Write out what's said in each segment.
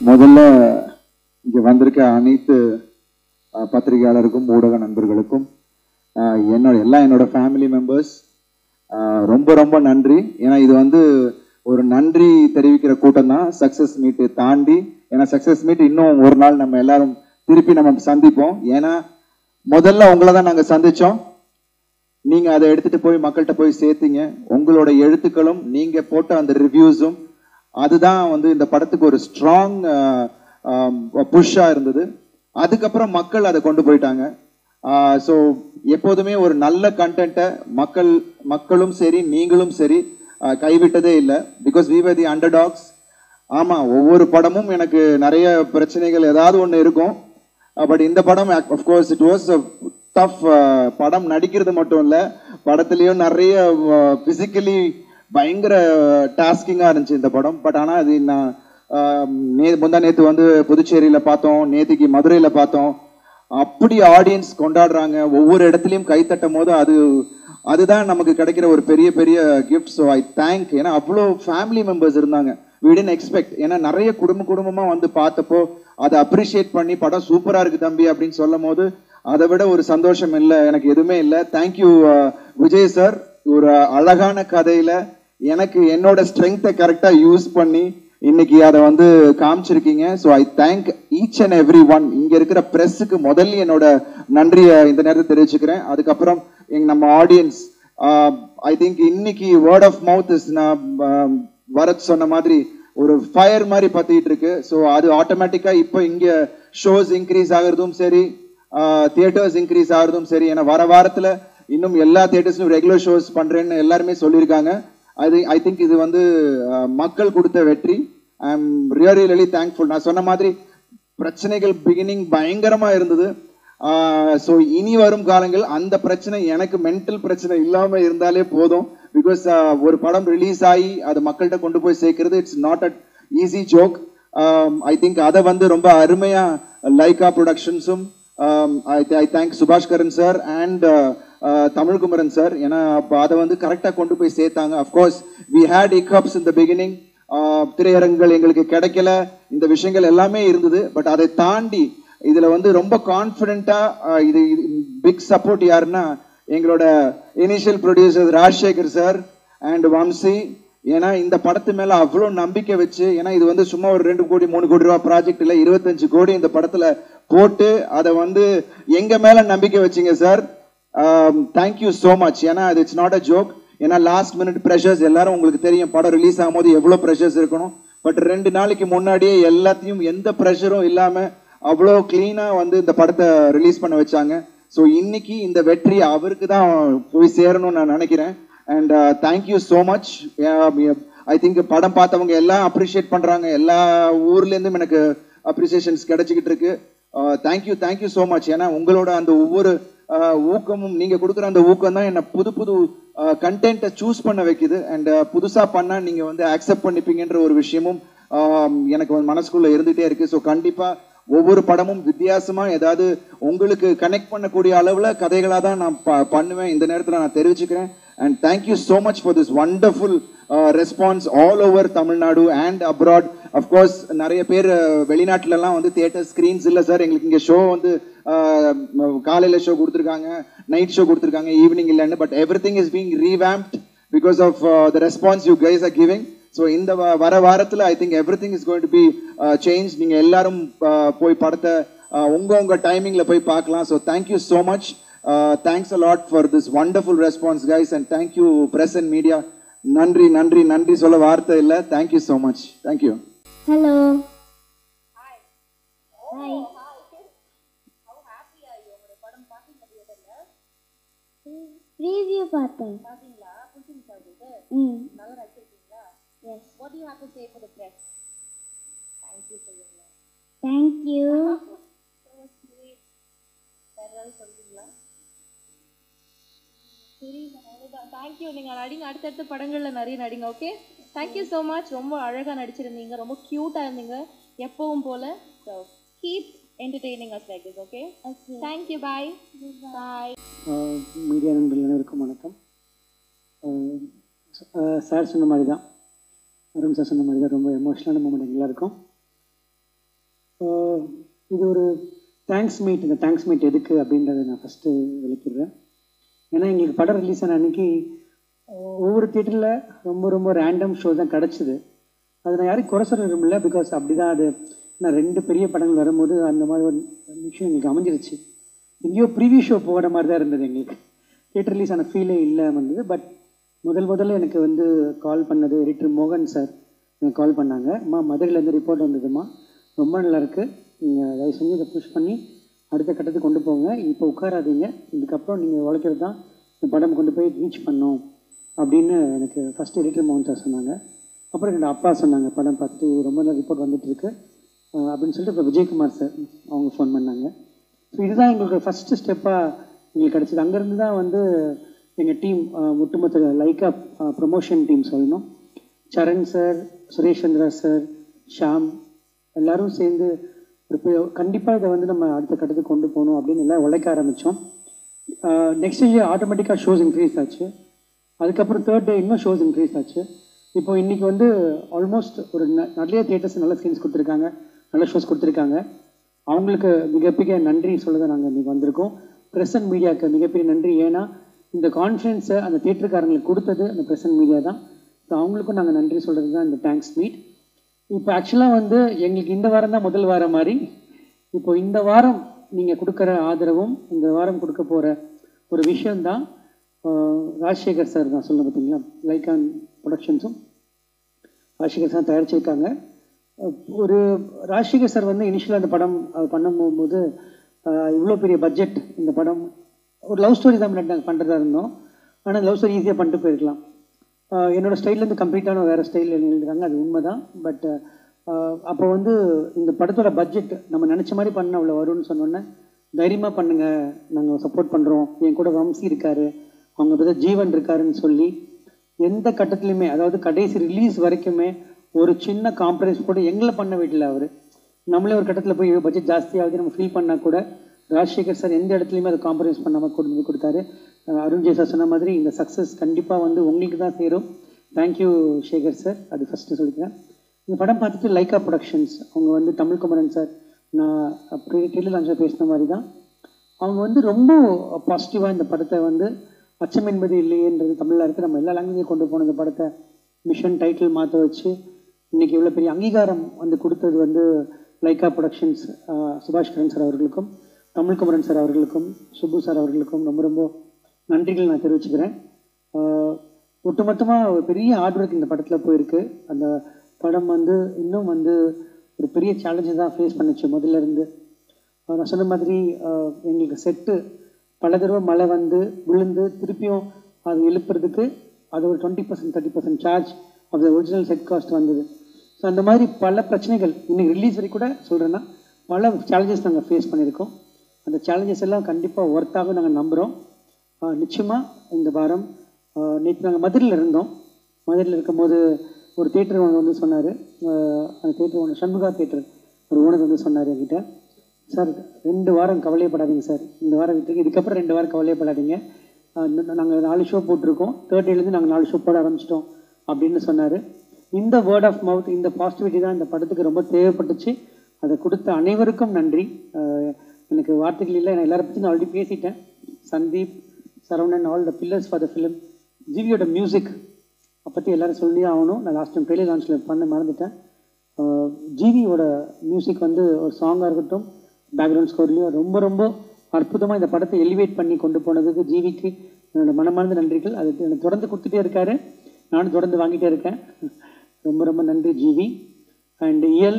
முதல்ல இங்க வந்திருக்க அனைத்து அஹ், பத்திரிகையாளருக்கும் ஊடக நண்பர்களுக்கும் அஹ், என்னோட எல்லாம் என்னோட ஃபேமிலி மெம்பர்ஸ் ரொம்ப ரொம்ப நன்றி ஏன்னா இது வந்து ஒரு நன்றி தெரிவிக்கிற கூட்டம் தான் சக்சஸ் மீட்டு தாண்டி ஏன்னா சக்சஸ் மீட் இன்னும் ஒரு நாள் நம்ம எல்லாரும் திருப்பி நம்ம சந்திப்போம் ஏன்னா முதல்ல உங்களை தான் நாங்கள் சந்திச்சோம் நீங்க அதை எடுத்துட்டு போய் மக்கள்கிட்ட போய் சேர்த்தீங்க உங்களோட எழுத்துக்களும் நீங்க போட்ட அந்த ரிவ்யூஸும் அதுதான் வந்து இந்த படத்துக்கு ஒரு ஸ்ட்ராங் புஷ்ஷா இருந்தது அதுக்கப்புறம் மக்கள் அதை கொண்டு போயிட்டாங்க ஸோ எப்போதுமே ஒரு நல்ல கண்டென்ட்டை மக்கள் மக்களும் சரி நீங்களும் சரி ஆஹ் கைவிட்டதே இல்லை because we were the underdogs ஆமா ஒவ்வொரு படமும் எனக்கு நிறைய பிரச்சனைகள் ஏதாவது ஒன்று இருக்கும் பட் இந்த படம் அஃப்கோர்ஸ் இட் வாஸ் டஃப் படம் நடிக்கிறது மட்டும் இல்லை படத்துலேயும் நிறைய ஃபிசிக்கலி பயங்கர டாஸ்கிங்காக இருந்துச்சு இந்த படம் பட் ஆனால் அது நான் ஆஹ், நே முந்தா நேற்று வந்து புதுச்சேரியில் பார்த்தோம் நேற்றுக்கு மதுரையில் பார்த்தோம் அப்படி ஆடியன்ஸ் கொண்டாடுறாங்க ஒவ்வொரு இடத்துலையும் கை தட்டும் போது அது அதுதான் நமக்கு கிடைக்கிற ஒரு பெரிய பெரிய கிஃப்ட் ஸோ ஐ தேங்க் ஏன்னா அவ்வளோ ஃபேமிலி மெம்பர்ஸ் இருந்தாங்க we didn't எக்ஸ்பெக்ட் ஏன்னா நிறைய குடும்ப குடும்பமா வந்து பார்த்தப்போ அதை அப்ரிஷியேட் பண்ணி படம் சூப்பரா இருக்கு தம்பி அப்படின்னு சொல்லும் போது அதை விட ஒரு சந்தோஷம் இல்லை எனக்கு எதுவுமே இல்லை தேங்க்யூ விஜய் சார் ஒரு அழகான கதையில எனக்கு என்னோட ஸ்ட்ரென்த்தை கரெக்டா யூஸ் பண்ணி இன்னைக்கு அதை வந்து காமிச்சிருக்கீங்க so I thank each and every one இங்க இருக்கிற பிரஸ்ஸுக்கு முதல்ல என்னோட நன்றியை இந்த நேரத்தை தெரிவிச்சுக்கிறேன் அதுக்கப்புறம் எங்க நம்ம ஆடியன்ஸ் ஐ திங்க் இன்னைக்கு வேர்ட் ஆஃப் மவுத் இஸ் நான் ஆஹ், வரத் சொன்ன மாதிரி ஒரு ஃபயர் மாதிரி பத்திட்டு இருக்கு ஸோ அது ஆட்டோமேட்டிக்கா இப்போ இங்க ஷோஸ் இன்க்ரீஸ் ஆகுறதும் சரி தியேட்டர்ஸ் இன்க்ரீஸ் ஆகுறதும் சரி ஏன்னா வர வாரத்துல இன்னும் எல்லா தியேட்டர்ஸ்லையும் ரெகுலர் ஷோஸ் பண்றேன்னு எல்லாருமே சொல்லியிருக்காங்க அது ஐ திங்க் இது வந்து ஆஹ், மக்கள் கொடுத்த வெற்றி I am really really thankful நான் சொன்ன மாதிரி பிரச்சனைகள் பிகினிங் பயங்கரமா இருந்தது ஸோ இனி வரும் காலங்கள் அந்த பிரச்சனை எனக்கு மென்டல் பிரச்சனை இல்லாம இருந்தாலே போதும் பிகாஸ் ஒரு படம் ரிலீஸ் ஆகி அது மக்கள்கிட்ட கொண்டு போய் சேர்க்கிறது it's not at easy joke I think அதை வந்து ரொம்ப அருமையா லைகா ப்ரொடக்ஷன்ஸும் I thank Subash Karan sir and Tamilkumaran sir ஏன்னா அப்ப அதை வந்து கரெக்டாக கொண்டு போய் சேர்த்தாங்க of course we had hiccups in the beginning திரையரங்குகள் எங்களுக்கு கிடைக்கல இந்த விஷயங்கள் எல்லாமே இருந்தது பட் அதை தாண்டி இதுல வந்து ரொம்ப கான்ஃபிடென்ட்டா இது பிக் சப்போர்ட் யாருன்னா எங்களோட initial producer Rajasekhar sir and Vamsi ஏன்னா இந்த படத்து மேல அவ்வளோ நம்பிக்கை வச்சு ஏன்னா இது வந்து சும்மா ஒரு ரெண்டு கோடி மூணு கோடி ரூபா ப்ராஜெக்ட் இல்ல இருபத்தஞ்சு கோடி இந்த படத்துல போட்டு அதை வந்து எங்க மேல நம்பிக்கை வச்சீங்க சார் தேங்க்யூ ஸோ மச் ஏன்னா அது இட்ஸ் நாட் அ ஜோக் ஏன்னா லாஸ்ட் மினிட் ப்ரெஷர்ஸ் எல்லாரும் உங்களுக்கு தெரியும் படம் ரிலீஸ் ஆகும்போது எவ்வளோ ப்ரெஷர்ஸ் இருக்கணும் பட் ரெண்டு நாளைக்கு முன்னாடியே எல்லாத்தையும் எந்த ப்ரெஷரும் இல்லாம அவ்வளோ கிளீனா வந்து இந்த படத்தை ரிலீஸ் பண்ண வச்சாங்க ஸோ இன்னைக்கு இந்த வெற்றி அவருக்கு தான் போய் சேரணும்னு நான் நினைக்கிறேன் and thank you so much I think படம் பார்த்தவங்க எல்லாம் அப்ரிஷியேட் பண்றாங்க எல்லா ஊர்ல இருந்தும் எனக்கு அப்ரிசியேஷன்ஸ் கிடைச்சிக்கிட்டு இருக்கு தேங்க்யூ தேங்க்யூ ஸோ மச் ஏன்னா உங்களோட அந்த ஒவ்வொரு ஆஹ், ஊக்கமும் நீங்க கொடுக்குற அந்த ஊக்கம் தான் என்ன புது புது கண்டென்ட்டை சூஸ் பண்ண வைக்குது அண்ட் புதுசா பண்ணா நீங்க வந்து அக்செப்ட் பண்ணிப்பீங்கன்ற ஒரு விஷயமும் ஆம், எனக்கு வந்து மனசுக்குள்ள இருந்துட்டே இருக்கு ஸோ கண்டிப்பா ஒவ்வொரு படமும் வித்தியாசமா ஏதாவது உங்களுக்கு கனெக்ட் பண்ணக்கூடிய அளவுல கதைகளா தான் நான் ப- பண்ணுவேன் இந்த நேரத்துல நான் தெரிவிச்சுக்கிறேன் and thank you so much for this wonderful response all over Tamil Nadu and abroad of course நிறைய பேர் அஹ், வெளிநாட்டுலலாம் வந்து தியேட்டர் ஸ்க்ரீன்ஸ் இல்லை சார் எங்களுக்கு இங்கே ஷோ வந்து அஹ், ம- காலையில ஷோ கொடுத்துருக்காங்க நைட் ஷோ கொடுத்துருக்காங்க ஈவினிங் இல்லைன்னு but everything is being revamped because of the response you guys are giving so இந்த வ- வர வாரத்தில் I think everything is going to be change நீங்கள் எல்லாரும் uh, போய் படத்தை uh, உங்க உங்க டைமிங்ல போய் பார்க்கலாம் so thank you so much thanks a lot for this wonderful response guys and thank you press and media நன்றி நன்றி நன்றி சொல்ல வார்த்தை இல்லை thank you so much thank you Hello. Hi. Preview பார்த்தேன் ம் yes What do you have to say for the press? Thank you for your love. Thank you So sweet. வேற ஏதாவது சொல்றீங்களா சரி அவ்வளோதான் தேங்க்யூ நீங்கள் நடிங்க அடுத்தடுத்த படங்களில் நிறைய நடிங்க ஓகே தேங்க்யூ ஸோ மச் ரொம்ப அழகாக நடிச்சிருந்தீங்க ரொம்ப க்யூட்டாக இருந்தீங்க எப்பவும் போல so keep entertaining as like this okay okay thank you bye bye media நண்பர்கள் அனைவருக்கும் வணக்கம் சார் சொன்ன மாதிரி தான் அருண் சார் சொன்ன மாதிரி தான் ரொம்ப எமோஷ்னலான மூமெண்ட் எல்லாருக்கும் ஆஹ் இது ஒரு தேங்க்ஸ் மீட் இந்த தேங்க்ஸ் மீட் எதுக்கு அப்படின்றத நான் ஃபஸ்ட்டு விளக்கிடுறேன் ஏன்னா எங்களுக்கு படம் ரிலீஸ் ஆன அன்னைக்கு ஆஹ் ஒவ்வொரு தியேட்டரில் ரொம்ப ரொம்ப ரேண்டம் ஷோ தான் கிடச்சிது அது நான் யாரும் குறை சொல்ல விரும்பல பிகாஸ் அப்படி தான் அது நான் ரெண்டு பெரிய படங்கள் வரும்போது அந்த மாதிரி ஒரு விஷயம் எங்களுக்கு அமைஞ்சிருச்சு எங்கேயோ ப்ரீவியூ ஷோ போகிற மாதிரி தான் இருந்தது எங்களுக்கு தியேட்டர் ரிலீஸ் ஆன ஃபீலே இல்லை வந்தது பட் முதல் முதல்ல எனக்கு வந்து கால் பண்ணது எடிட்டர் மோகன் சார் எனக்கு கால் பண்ணாங்க அம்மா மதுரையிலேருந்து ரிப்போர்ட் வந்ததும்மா ரொம்ப நல்லா இருக்கு நீங்கள் தயவு செஞ்சு இதை புஷ் பண்ணி அடுத்த கட்டத்துக்கு கொண்டு போங்க இப்போ உட்காராதீங்க இதுக்கப்புறம் நீங்கள் உழைக்கிறது தான் இந்த படம் கொண்டு போய் ரீச் பண்ணோம் அப்படின்னு எனக்கு ஃபஸ்ட் எடிட்டர் மோகன் சார் சொன்னாங்க அப்புறம் என்னோட அப்பா சொன்னாங்க படம் பார்த்துட்டு ரொம்ப நல்ல ரிப்போர்ட் வந்துட்டுருக்கு அப்படின்னு சொல்லிட்டு இப்போ விஜயகுமார் சார் அவங்க ஃபோன் பண்ணாங்க ஸோ இதுதான் எங்களுக்கு ஃபஸ்ட்டு ஸ்டெப்பாக எங்களுக்கு கிடச்சிது அங்கேருந்து தான் வந்து எங்கள் டீம் ஒட்டுமொத்த லைக்கா ப்ரொமோஷன் டீம் சொல்லணும் சரண் சார் சுரேஷ் சந்திரா சார் ஷாம் எல்லாரும் சேர்ந்து ஒரு கண்டிப்பாக இதை வந்து நம்ம அடுத்த கட்டத்துக்கு கொண்டு போகணும் அப்படின்னு எல்லாம் உழைக்க ஆரம்பித்தோம் நெக்ஸ்ட் டே ஆட்டோமேட்டிக்காக ஷோஸ் இன்க்ரீஸ் ஆச்சு அதுக்கப்புறம் தேர்ட் டே இன்னும் ஷோஸ் இன்க்ரீஸ் ஆச்சு இப்போ இன்றைக்கி வந்து ஆல்மோஸ்ட் ஒரு ந- நிறைய தியேட்டர்ஸ் நல்ல ஸ்க்ரீன்ஸ் கொடுத்துருக்காங்க நல்ல ஷோஸ் கொடுத்துருக்காங்க அவங்களுக்கு மிகப்பெரிய நன்றி சொல்ல தான் நாங்கள் இன்றைக்கி வந்திருக்கோம் ப்ரெஸ் அண்ட் மீடியாவுக்கு மிகப்பெரிய நன்றி ஏன்னா இந்த கான்ஃபிடென்ஸை அந்த தியேட்டருக்காரங்களுக்கு கொடுத்தது அந்த ப்ரெஸ் அண்ட் மீடியா தான் ஸோ அவங்களுக்கும் நாங்கள் நன்றி சொல்கிறது தான் இந்த தேங்க்ஸ் மீட் இப்போ ஆக்சுவலாக வந்து எங்களுக்கு இந்த வாரம் தான் முதல் வாரம் மாதிரி இப்போ இந்த வாரம் நீங்கள் கொடுக்குற ஆதரவும் இந்த வாரம் கொடுக்க போகிற ஒரு விஷயந்தான் ஆஹ், ராஜசேகர் சார் தான் சொல்ல பார்த்தீங்களா லைக்கான் ப்ரொடக்ஷன்ஸும் ராஜசேகர் சார் தயாரிச்சிருக்காங்க அஹ், ஒரு ராஜசேகர் சார் வந்து இனிஷியலாக அந்த படம் அஹ், பண்ணும்போது இவ்வளோ பெரிய பட்ஜெட் இந்த படம் ஒரு லவ் ஸ்டோரி தான் நாங்கள் பண்ணுறதா இருந்தோம் ஆனால் லவ் ஸ்டோரி ஈஸியாக பண்ணிட்டு போயிருக்கலாம் ஆஹ் என்னோட ஸ்டைல்லேருந்து கம்ப்ளீட்டான வேறு ஸ்டைலில் எழுதிருக்காங்க அது உண்மை தான் பட் அப்போ வந்து இந்த படத்தோட பட்ஜெட் நம்ம நினச்ச மாதிரி பண்ண அவ்வளோ வரும்னு சொன்னோன்னே தைரியமாக பண்ணுங்க நாங்கள் சப்போர்ட் பண்ணுறோம் என் கூட வம்சி இருக்காரு அவங்க பதில் ஜீவன் இருக்காருன்னு சொல்லி எந்த கட்டத்துலையுமே அதாவது கடைசி ரிலீஸ் வரைக்குமே ஒரு சின்ன காம்ப்ரமைஸ் கூட எங்களை பண்ண விடல அவர் நம்மளே ஒரு கட்டத்தில் போய் பட்ஜெட் ஜாஸ்தியாகுது நம்ம ஃபீல் பண்ணால் கூட ராஜசேகர் சார் எந்த இடத்துலையுமே அதை காம்ப்ரமைஸ் பண்ணாமல் கொண்டு வந்து கொடுத்தாரு அஹ் அருண் ஜெய் சார் சொன்ன மாதிரி இந்த சக்ஸஸ் கண்டிப்பாக வந்து உங்களுக்கு தான் சேரும் தேங்க்யூ சேகர் சார் அது ஃபஸ்ட்டு சொல்லிக்கிறேன் இந்த படம் பார்த்துட்டு லைக்கா ப்ரொடக்ஷன்ஸ் அவங்க வந்து தமிழ் குமரன் சார் நான் அப்படி டெல்லி லான்ச்சாக பேசின மாதிரி தான் அவங்க வந்து ரொம்ப பாசிட்டிவாக இந்த படத்தை வந்து அச்சம் என்பது இல்லையேன்றது தமிழில் இருக்குது நம்ம எல்லா லாங்குவேஜையும் கொண்டு போன இந்த படத்தை மிஷன் டைட்டில் மாற்ற வச்சு இன்னைக்கு இவ்வளோ பெரிய அங்கீகாரம் வந்து கொடுத்தது வந்து லைக்கா ப்ரொடக்ஷன்ஸ் சுபாஷ் கரன் சார் அவர்களுக்கும் தமிழ் குமரன் சார் அவர்களுக்கும் சுப்பு சார் அவர்களுக்கும் ரொம்ப ரொம்ப நன்றிகள் நான் தெரிவிச்சுக்கிறேன் ஆஹ் ஒட்டுமொத்தமாக ஒரு பெரிய ஹார்ட் ஒர்க் இந்த படத்தில் போயிருக்கு அந்த படம் வந்து இன்னும் வந்து ஒரு பெரிய சேலஞ்சை தான் ஃபேஸ் பண்ணுச்சு முதல்ல இருந்து ஆஹ் நான் சொன்ன மாதிரி ஆஹ் எங்களுக்கு செட்டு பல தடவை மழை வந்து விழுந்து திருப்பியும் அது எழுப்புறதுக்கு அது ஒரு twenty percent thirty percent charge of the original set cost வந்தது ஸோ அந்த மாதிரி பல பிரச்சனைகள் இன்னைக்கு ரிலீஸ் வரைக்கும் கூட சொல்கிறேன்னா பல சேலஞ்சஸ் நாங்கள் ஃபேஸ் பண்ணியிருக்கோம் அந்த சேலஞ்சஸ் எல்லாம் கண்டிப்பாக ஒர்த்தாக நாங்கள் நம்புகிறோம் நிச்சயமாக இந்த வாரம் நேற்று நாங்கள் மதுரையில் இருந்தோம் மதுரையில் இருக்கும்போது ஒரு தேட்டர் வந்து சொன்னார் அந்த தேட்டர் ஒன்று சண்முகா தேட்டர் ஒரு ஓனர் வந்து சொன்னார் என்கிட்ட சார் ரெண்டு வாரம் கவலையப்படாதீங்க சார் இந்த வாரம் விட்டுருக்கு இதுக்கப்புறம் ரெண்டு வாரம் கவலையப்படாதீங்க நாங்கள் நாலு ஷோ போட்டிருக்கோம் தேர்ட் டேலேருந்து நாங்கள் நாலு ஷோ போட ஆரம்பிச்சிட்டோம் அப்படின்னு சொன்னார் இந்த வேர்ட் ஆஃப் மவுத் இந்த பாசிட்டிவிட்டி தான் இந்த படத்துக்கு ரொம்ப தேவைப்பட்டுச்சு அதை கொடுத்த அனைவருக்கும் நன்றி அஹ் எனக்கு வார்த்தைகள் இல்லை நான் எல்லாரை பற்றி நான் ஆல்ரெடி பேசிட்டேன் Sandeep Saravanan all the pillars for the film ஜிவியோட மியூசிக் பற்றி எல்லாரும் சொல்லி ஆகணும் நான் லாஸ்ட் டைம் டெய்லி லான்ச்சில் பண்ண மறந்துட்டேன் அஹ் ஜிவியோட மியூசிக் வந்து ஒரு சாங்காக இருக்கட்டும் பேக்ரவுண்ட் ஸ்கோர்லேயும் ரொம்ப ரொம்ப அற்புதமாக இந்த படத்தை எலிவேட் பண்ணி கொண்டு போனதுக்கு ஜிவிக்கு என்னோட மனமார்ந்த நன்றிகள் அது எனக்கு தொடர்ந்து கொடுத்துட்டே இருக்காரு நானும் தொடர்ந்து வாங்கிட்டே இருக்கேன் ரொம்ப ரொம்ப நன்றி GV and Iyal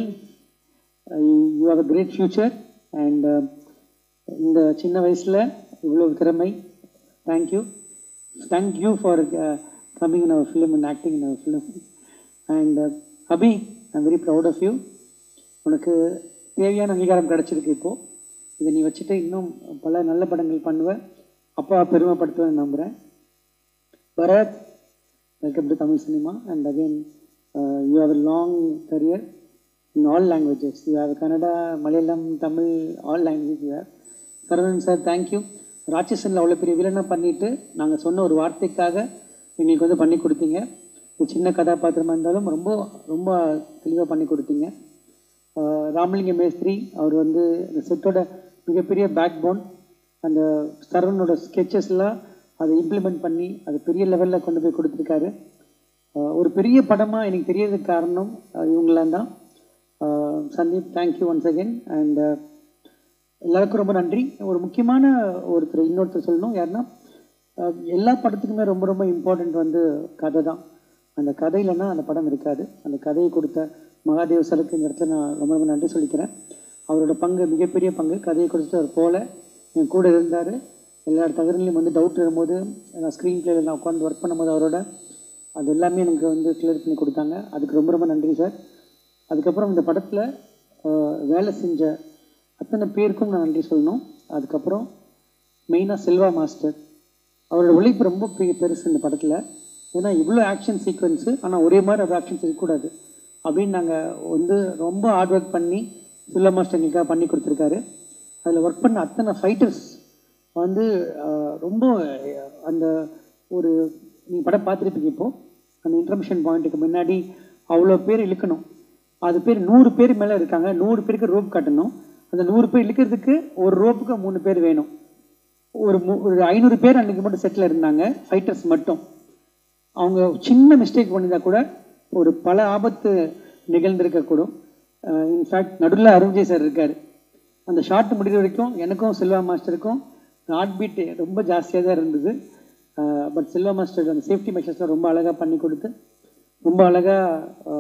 you have a great future and இந்த சின்ன வயசில் இவ்வளோ திறமை thank you thank you for coming in our film and acting in our film and Abi I am very proud of you உனக்கு தேவையான அங்கீகாரம் கிடச்சிருக்கு இப்போது இதை நீ வச்சுட்டு இன்னும் பல நல்ல படங்கள் பண்ணுவ அப்பா பெருமைப்படுத்துவேன்னு நம்புகிறேன் Bharath welcome to Tamil cinema and again you have a long career in all languages you have Kannada Malayalam Tamil all language you have Saravanan sir thank you ராட்சசனில் அவ்வளோ பெரிய வில்லனை பண்ணிவிட்டு நாங்கள் சொன்ன ஒரு வார்த்தைக்காக எங்களுக்கு வந்து பண்ணி கொடுத்தீங்க ஒரு சின்ன கதாபாத்திரமாக இருந்தாலும் ரொம்ப ரொம்ப தெளிவாக பண்ணி கொடுத்தீங்க ராமலிங்க மேஸ்திரி அவர் வந்து இந்த செட்டோட மிகப்பெரிய பேக் போன் அந்த சரவணோட ஸ்கெச்சஸ்லாம் அதை இம்ப்ளிமெண்ட் பண்ணி அது பெரிய லெவலில் கொண்டு போய் கொடுத்துருக்காரு ஆஹ் ஒரு பெரிய படமாக எனக்கு தெரியறதுக்கு காரணம் ஆஹ் இவங்களாம் தான் ஆஹ் Sandeep thank you once again and எல்லாருக்கும் ரொம்ப நன்றி ஒரு முக்கியமான ஒருத்தர் இன்னொருத்தர் சொல்லணும் யாருன்னா அஹ், எல்லா படத்துக்குமே ரொம்ப ரொம்ப இம்பார்ட்டண்ட் வந்து கதை தான் அந்த கதை இல்லைன்னா அந்த படம் இருக்காது அந்த கதையை கொடுத்த மகாதேவ் சருக்கு இந்த இடத்துல நான் ரொம்ப ரொம்ப நன்றி சொல்லிக்கிறேன் அவரோட பங்கு மிகப்பெரிய பங்கு கதையை கொடுத்துட்டு அவர் போல என் கூட இருந்தார் எல்லா தகவலையும் வந்து டவுட் வரும்போது நான் ஸ்க்ரீன் பிளேயில் நான் உட்காந்து ஒர்க் பண்ணும்போது அவரோட அது எல்லாமே எனக்கு வந்து கிளியர் பண்ணி கொடுத்தாங்க அதுக்கு ரொம்ப ரொம்ப நன்றி சார் அதுக்கப்புறம் இந்த படத்தில் வேலை செஞ்ச அத்தனை பேருக்கும் நான் நன்றி சொல்லணும் அதுக்கப்புறம் மெயினாக செல்வா மாஸ்டர் அவரோட உழைப்பு ரொம்ப பெரிய பெருசு இந்த படத்தில் ஏன்னா இவ்வளோ ஆக்ஷன் சீக்வன்ஸு ஆனால் ஒரே மாதிரி ஒரு ஆக்ஷன்ஸ் இருக்கக்கூடாது அப்படின்னு நாங்கள் வந்து ரொம்ப ஹார்ட் ஒர்க் பண்ணி செல்வா மாஸ்டர் எங்களுக்காக பண்ணி கொடுத்துருக்காரு அதில் ஒர்க் பண்ண அத்தனை ஃபைட்டர்ஸ் வந்து ஆஹ், ரொம்ப அஹ், அந்த ஒரு நீங்கள் படம் பார்த்துருப்பீங்க இப்போது அந்த இன்டர்மிஷன் பாயிண்ட்டுக்கு முன்னாடி அவ்வளோ பேர் இழுக்கணும் அது பேர் நூறு பேர் மேலே இருக்காங்க நூறு பேருக்கு ரோப் கட்டணும் அந்த நூறு பேர் இழுக்கிறதுக்கு ஒரு ரோப்புக்கு மூணு பேர் வேணும் ஒரு மு- ஒரு ஐநூறு பேர் அன்றைக்கி மட்டும் செட்டில் இருந்தாங்க ஃபைட்டர்ஸ் மட்டும் அவங்க சின்ன மிஸ்டேக் பண்ணியிருந்தா கூட ஒரு பல ஆபத்து நிகழ்ந்திருக்கக்கூடும் இன்ஃபேக்ட் நடுவில் அருண்ஜெய் சார் இருக்கார் அந்த ஷாட் முடிகிற வரைக்கும் எனக்கும் செல்வா மாஸ்டருக்கும் ஹார்ட் பீட் ரொம்ப ஜாஸ்தியாக தான் இருந்தது பட் செல்வா மாஸ்டர் அந்த சேஃப்டி மெஷர்ஸ்லாம் ரொம்ப அழகாக பண்ணி கொடுத்து ரொம்ப அழகாக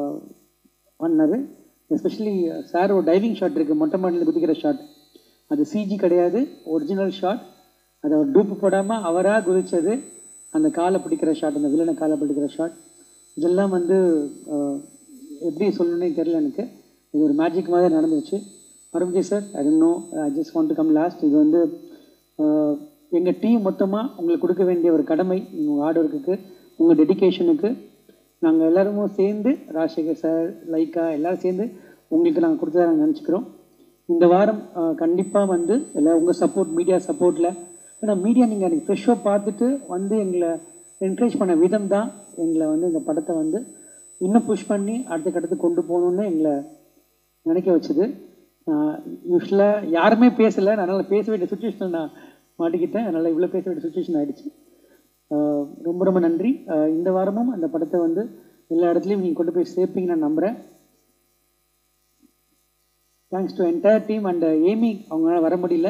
பண்ணார் எஸ்பெஷலி சார் ஒரு டைவிங் ஷாட் இருக்குது மொட்டை மாடியில் குதிக்கிற ஷாட் அது சிஜி கிடையாது ஒரிஜினல் ஷாட் அதை அவர் டூப்பு போடாமல் அவராக குதிச்சது அந்த காலை பிடிக்கிற ஷாட் அந்த வில்லனை காலை பிடிக்கிற ஷாட் இதெல்லாம் வந்து அஹ், எப்படி சொல்லணும்னே தெரியல எனக்கு இது ஒரு மேஜிக் மாதிரி நடந்துருச்சு Arunji sir I know I just want to come last இது வந்து எங்கள் டீம் மொத்தமாக உங்களுக்கு கொடுக்க வேண்டிய ஒரு கடமை உங்கள் ஹார்ட் ஒர்க்குக்கு உங்கள் டெடிகேஷனுக்கு நாங்கள் எல்லாருமே சேர்ந்து ராஜசேகர் சார் லைக்கா எல்லாரும் சேர்ந்து உங்களுக்கு நாங்கள் கொடுத்ததை நாங்கள் நினச்சிக்கிறோம் இந்த வாரம் கண்டிப்பாக வந்து எல்லாம் உங்கள் சப்போர்ட் மீடியா சப்போர்ட்டில் ஏன்னா மீடியா நீங்கள் எனக்கு ஃப்ரெஷ்ஷாக பார்த்துட்டு வந்து எங்களை என்கரேஜ் பண்ண விதம் தான் எங்களை வந்து இந்த படத்தை வந்து இன்னும் புஷ் பண்ணி அடுத்த கட்டத்துக்கு கொண்டு போகணுன்னு எங்களை நினைக்க வச்சது யூஸ்வலாக யாருமே பேசலை அதனால் பேச வேண்டிய சுச்சுவேஷனில் நான் மாட்டிக்கிட்டேன் அதனால் இவ்வளோ பேச வேண்டிய சுச்சுவேஷன் ஆயிடுச்சு ஆஹ் ரொம்ப ரொம்ப நன்றி ஆஹ் இந்த வாரமும் அந்த படத்தை வந்து எல்லா இடத்துலையும் நீங்கள் கொண்டு போய் சேர்ப்பீங்கன்னு நான் நம்புகிறேன் thanks to entire team and Amy அவங்களால வர முடியல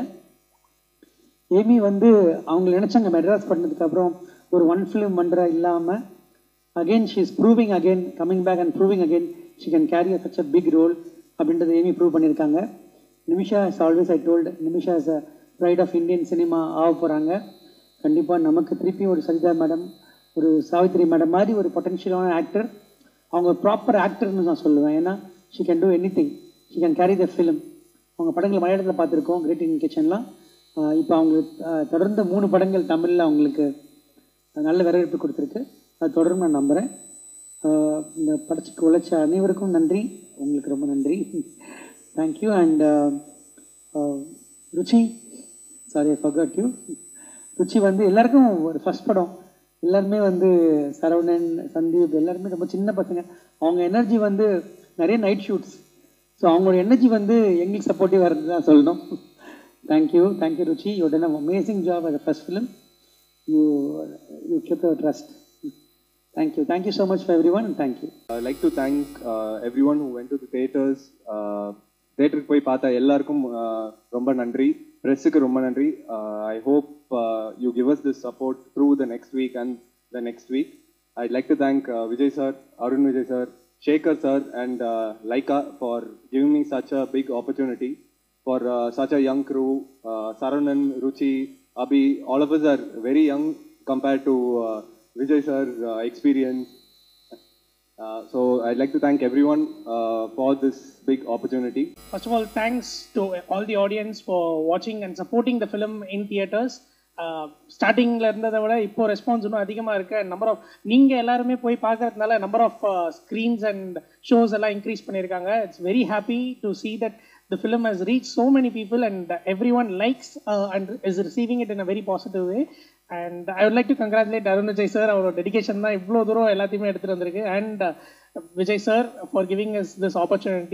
ஏமி வந்து அவங்க நினச்சாங்க மெட்ராஸ் பண்ணதுக்கப்புறம் ஒரு ஒன் ஃபிலிம் பண்ணுற இல்லாமல் again she is proving again coming back and proving again she can carry such a big role அப்படின்றத ஏமி ப்ரூவ் பண்ணியிருக்காங்க Nimisha is always I told Nimisha is a pride of Indian cinema ஆக போகிறாங்க கண்டிப்பாக நமக்கு திருப்பி ஒரு சரிதா மேடம் ஒரு சாவித்ரி மேடம் மாதிரி ஒரு பொட்டன்ஷியலான ஆக்டர் அவங்க ப்ராப்பர் ஆக்டர்னு நான் சொல்லுவேன் ஏன்னா she can do anything she can carry the film அவங்க படங்கள் மலையாளத்தில் பார்த்துருக்கோம் கிரேட் இன் கிச்சன்லாம் இப்போ அவங்களுக்கு ஆஹ், தொடர்ந்து மூணு படங்கள் தமிழில் அவங்களுக்கு நல்ல வரவேற்பு கொடுத்துருக்கு அது தொடர்ந்து நான் நம்புகிறேன் ஆஹ், இந்த படத்துக்கு உழைச்ச அனைவருக்கும் நன்றி உங்களுக்கு ரொம்ப நன்றி thank you and Ruchi sorry I forgot you Ruchi வந்து எல்லாருக்கும் ஒரு ஃபஸ்ட் படம் எல்லாருமே வந்து சரவணன் சந்தீப் எல்லாருமே ரொம்ப சின்ன பசங்க அவங்க எனர்ஜி வந்து நிறைய நைட் ஷூட்ஸ் ஸோ அவங்களோட எனர்ஜி வந்து எங்களுக்கு சப்போர்ட்டிவாக இருந்து தான் சொல்லணும் thank you thank you Ruchi you done amazing job as first film you you keep your trust thank you thank you so much for everyone thank you I'd like to thank uh, everyone who went to the theaters. Uh, தேட்டருக்கு போய் பார்த்த எல்லாருக்கும் uh, ரொம்ப நன்றி ப்ரெஸ்ஸுக்கு ரொம்ப நன்றி I hope you give us this support through the next week and the next week I'd like to thank Vijay sir Arun Vijay sir Shekar sir and Lyca for giving me such a big opportunity for uh, such a young crew. Uh, Saranan, Ruchi, Abhi, all of us are very young compared to uh, Vijay sir's uh, experience. Uh, so I'd like to thank everyone uh, for this big opportunity. First of all, thanks to all the audience for watching and supporting the film in theaters. ஸ்டார்டிங்கில் இருந்ததை விட இப்போ response இன்னும் அதிகமாக இருக்கு number of நீங்கள் எல்லாருமே போய் பார்க்கறதுனால number of screens and shows எல்லாம் இன்க்ரீஸ் பண்ணியிருக்காங்க it's very happy to see that the film has reached so many people and everyone likes uh, and is receiving it in a very positive way. And I would like to congratulate Arun Vijay sir, அவரோட dedication தான் இவ்வளோ தூரம் எல்லாத்தையுமே எடுத்துகிட்டு வந்திருக்கு and Vijay sir for giving is this opportunity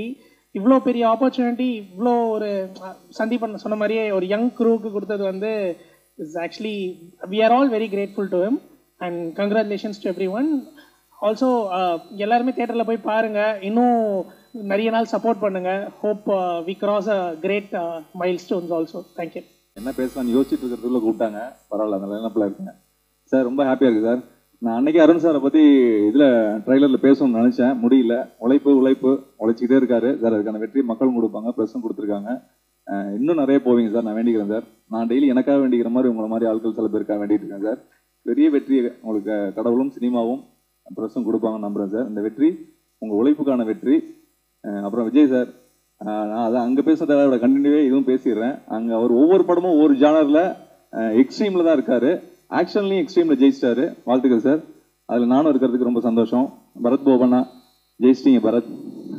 இவ்வளோ பெரிய opportunity இவ்வளோ ஒரு அஹ், சந்தீப் அண்ணன் சொன்ன மாதிரியே ஒரு யங் க்ரூவுக்கு கொடுத்தது வந்து is actually we are all very grateful to him and congratulations to every one also எல்லாருமே தேட்டரில் போய் பாருங்க இன்னும் நிறைய நாள் சப்போர்ட் பண்ணுங்க hope we cross a great milestones also thank you என்ன பேசலாம்னு யோசிச்சுட்டு இருக்கிறதுக்குள்ள கூப்பிட்டாங்க பரவாயில்ல அந்த நினைப்பில் இருக்கேன் சார் ரொம்ப ஹாப்பியாக இருக்குது சார் நான் அன்னைக்கு அருண் சாரை பற்றி இதில் ட்ரைலரில் பேசணும்னு நினச்சேன் முடியல உழைப்பு உழைப்பு உழைச்சிக்கிட்டே இருக்காரு சார் அதுக்கான வெற்றி மக்களும் கொடுப்பாங்க ப்ரெஸ்ஸும் கொடுத்துருக்காங்க அஹ் இன்னும் நிறைய போவீங்க சார் நான் வேண்டிக்கிறேன் சார் நான் டெய்லி எனக்காக வேண்டிக்கிற மாதிரி உங்களை மாதிரி ஆட்கள் சில பேருக்காக வேண்டிட்டு இருக்கேன் சார் பெரிய வெற்றி உங்களுக்கு கடவுளும் சினிமாவும் ப்ரெஸ்ஸும் கொடுப்பாங்கன்னு நம்புறேன் சார் இந்த வெற்றி உங்கள் உழைப்புக்கான வெற்றி அஹ் அப்புறம் விஜய் சார் அஹ் நான் அதான் அங்கே பேசுறத விட கண்டினியூவே இதுவும் பேசிடுறேன் அங்கே அவர் ஒவ்வொரு படமும் ஒவ்வொரு ஜானரில் எக்ஸ்ட்ரீமில் தான் இருக்காரு ஆக்ஷன்லையும் எக்ஸ்ட்ரீமில் ஜெயிச்சிட்டாரு வாழ்த்துக்கள் சார் அதில் நானும் இருக்கிறதுக்கு ரொம்ப சந்தோஷம் பரத் போபண்ணா ஜெயிச்சிட்டீங்க பரத்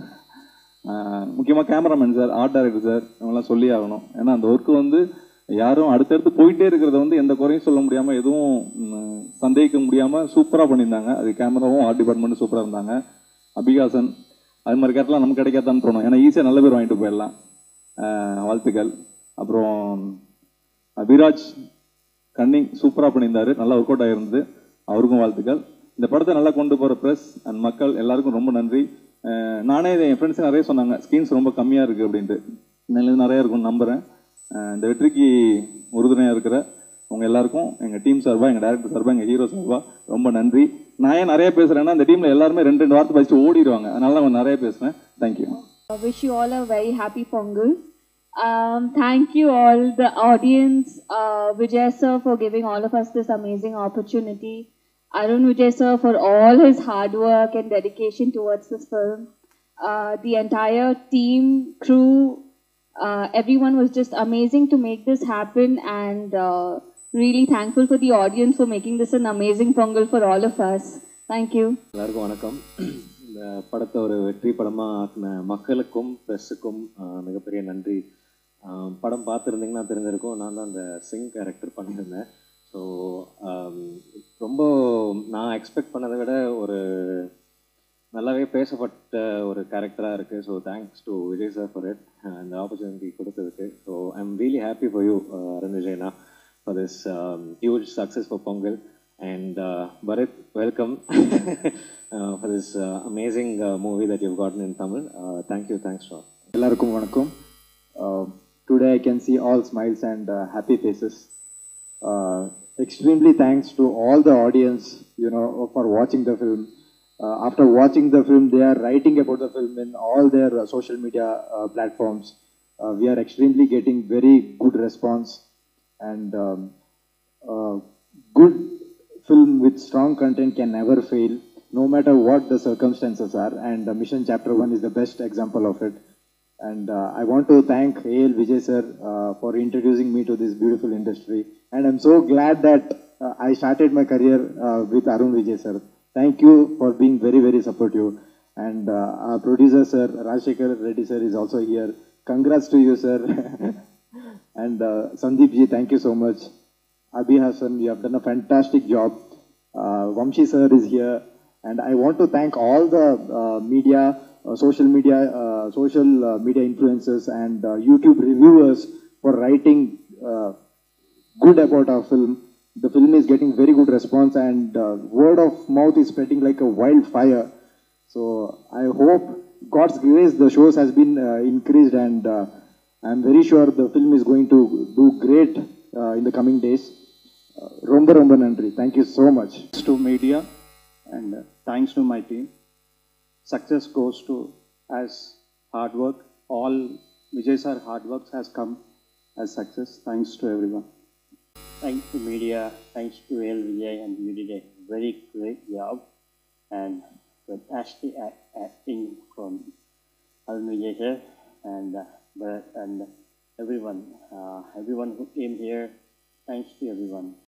முக்கியமாக cameraman sir art director sir இவங்கெல்லாம் சொல்லி ஆகணும் ஏன்னா அந்த ஒர்க்கு வந்து யாரும் அடுத்தடுத்து போயிட்டே இருக்கிறத வந்து எந்த குறையும் சொல்ல முடியாமல் எதுவும் ம், சந்தேகிக்க முடியாமல் சூப்பராக பண்ணியிருந்தாங்க அது கேமராவும் ஆர்ட் டிபார்ட்மெண்ட்டும் சூப்பராக இருந்தாங்க அபிகாசன் அது மாதிரி கேட்டலாம் நமக்கு கிடைக்காதான்னு தோணும் ஏன்னா ஈஸியாக நல்ல பேர் வாங்கிட்டு போயிடலாம் அஹ், வாழ்த்துக்கள் அப்புறம் அபிராஜ் கன்னிங் சூப்பராக பண்ணியிருந்தாரு நல்லா ஒர்க் அவுட் ஆகிருந்தது அவருக்கும் வாழ்த்துக்கள் இந்த படத்தை நல்லா கொண்டு போகிற ப்ரெஸ் அண்ட் மக்கள் எல்லாருக்கும் ரொம்ப நன்றி அஹ் நானே இதை என் ஃப்ரெண்ட்ஸ் நிறைய சொன்னாங்க ஸ்க்ரீன்ஸ் ரொம்ப கம்மியாக இருக்குது அப்படின்ட்டு இன்னும் நிறைய இருக்கும்னு நம்புகிறேன் அஹ் இந்த வெற்றிக்கு உறுதுணையாக இருக்கிற உங்கள் எல்லாருக்கும் எங்கள் டீம் சார்பாக எங்கள் டேரக்டர் சார்பாக எங்கள் ஹீரோ சார்பாக ரொம்ப நன்றி நான் ஏன் நிறைய பேசுகிறேன்னா இந்த டீமில் எல்லாருமே ரெண்டு ரெண்டு வார்த்தை படிச்சு ஓடிடுவாங்க அதனால நான் நிறைய பேசுகிறேன் thank you I wish you all a very happy Pongal. Um, thank you all, the audience, uh, Vijay sir for giving all of us this amazing opportunity. Arun Vijay sir for all his hard work and dedication towards this film. Uh, the entire team, crew, uh, everyone was just amazing to make this happen and uh, really thankful for the audience for making this an amazing Pongal for all of us. Thank you. எல்லாருக்கும் வணக்கம் இந்த படத்தை ஒரு வெற்றி படமாக ஆக்கின மக்களுக்கும் ப்ரெஸ்ஸுக்கும் மிகப்பெரிய நன்றி ஆஹ் படம் பார்த்துருந்தீங்கன்னா தெரிஞ்சிருக்கும் நான் தான் அந்த சிங் கேரக்டர் பண்ணியிருந்தேன் ஸோ ரொம்ப நான் எக்ஸ்பெக்ட் பண்ணதை விட ஒரு நல்லாவே பேசப்பட்ட ஒரு கேரக்டராக இருக்குது so thanks to Vijay sir for it இந்த ஆப்பர்ச்சுனிட்டி கொடுத்ததுக்கு so I am really happy for you Arun விஜய்னா for this huge success for Pongal and uh, Bharat, welcome uh, for this uh, amazing uh, movie that you've gotten in Tamil. Uh, thank you, thanks for. எல்லாருக்கும் வணக்கம் today I can see all smiles and uh, happy faces uh, extremely thanks to all the audience you know for watching the film uh, after watching the film they are writing about the film in all their uh, social media uh, platforms uh, we are extremely getting very good response and um, uh, good film with strong content can never fail no matter what the circumstances are and uh, mission chapter 1 is the best example of it and uh, I want to thank AL Vijay sir uh, for introducing me to this beautiful industry. And I'm so glad that uh, I started my career uh, with Arun Vijay sir. Thank you for being very, very supportive. And uh, our producer sir, Rajshekar Reddy sir is also here. Congrats to you sir. and uh, Sandeep ji, thank you so much. Abhi Hassan, you have done a fantastic job. Uh, Vamshi sir is here. And I want to thank all the uh, media, uh, social media, uh, social uh, media influencers and uh, YouTube reviewers for writing uh, good about our film. The film is getting very good response and uh, word of mouth is spreading like a wildfire. So I hope God's grace the shows has been uh, increased and uh, I'm very sure the film is going to do great uh, in the coming days. Uh, Romba Romba Nandri. Thank you so much. thanks to media and uh, thanks to my team. Success goes to as hard work. All Vijay sir hard work has come as success. Thanks to everyone. Thanks to media, thanks to L. Vijay, and you did a very great job. And fantastic act- acting from Arun Vijay sir and uh, Bharat and everyone, uh, everyone who came here. Thanks to everyone.